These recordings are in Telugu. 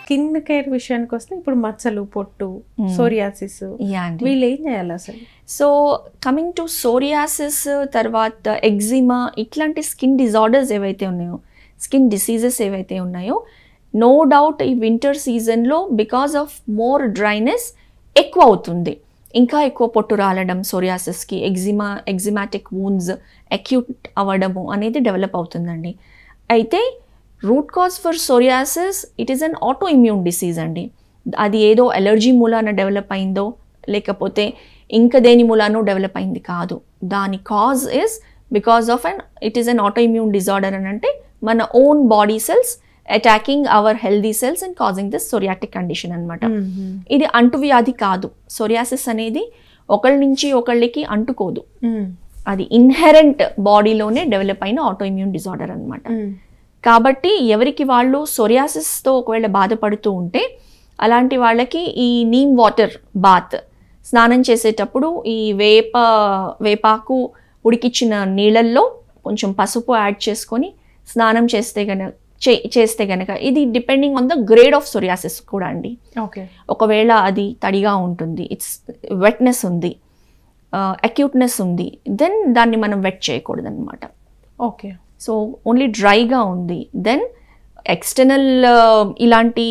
స్కిన్ కేర్ విషయానికి వస్తే ఇప్పుడు మచ్చలు పొట్టు Hmm. సోరియాసిస్ యా అండి వీళ్ళు ఏం చేయాలి అసలు సో కమింగ్ టు సోరియాసిస్ తర్వాత ఎగ్జిమా ఇట్లాంటి స్కిన్ డిజార్డర్స్ ఏవైతే ఉన్నాయో స్కిన్ డిసీజెస్ ఏవైతే ఉన్నాయో నో డౌట్ ఈ వింటర్ సీజన్లో బికాస్ ఆఫ్ మోర్ డ్రైనెస్ ఎక్కువ అవుతుంది ఇంకా ఎక్కువ పొట్టు రాలడం సోరియాసిస్కి ఎగ్జిమా ఎగ్జిమాటిక్ వూన్స్ అక్యూట్ అవ్వడము అనేది డెవలప్ అవుతుందండి అయితే root cause for psoriasis it is an auto immune disease అండి అది ఏదో ఎలర్జీ మూలాన డెవలప్ అయిందో లేకపోతే ఇంకా దేని మూలానో డెవలప్ అయింది కాదు దాని cause is because of an it is an auto immune disorder అని అంటే మన own body cells attacking our healthy cells and causing this psoriatic condition అనమాట ఇది అంటువ్యాధి కాదు సోరియాసిస్ అనేది ఒకళ్ళ నుంచి ఒకళ్ళకి అంటుకోదు అది ఇన్హెరెంట్ బాడీలోనే డెవలప్ అయిన ఆటో ఇమ్యూన్ డిజార్డర్ అనమాట కాబట్టి ఎవరికి వాళ్ళు సొరియాసిస్తో ఒకవేళ బాధపడుతూ ఉంటే అలాంటి వాళ్ళకి ఈ నీమ్ వాటర్ బాత్ స్నానం చేసేటప్పుడు ఈ వేప వేపాకు ఉడికిచ్చిన నీళ్ళల్లో కొంచెం పసుపు యాడ్ చేసుకొని స్నానం చేస్తే గనక చేస్తే గనక ఇది depending on the grade of psoriasis కూడా అండి ఓకే ఒకవేళ అది తడిగా ఉంటుంది ఇట్స్ వెట్నెస్ ఉంది అక్యూట్నెస్ ఉంది దెన్ దాన్ని మనం వెట్ చేయకూడదు అనమాట ఓకే సో ఓన్లీ డ్రైగా ఉంది దెన్ ఎక్స్టర్నల్ ఇలాంటి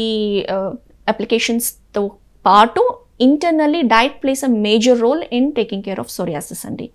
అప్లికేషన్స్తో పాటు internally diet plays a major role in taking care of psoriasis అండి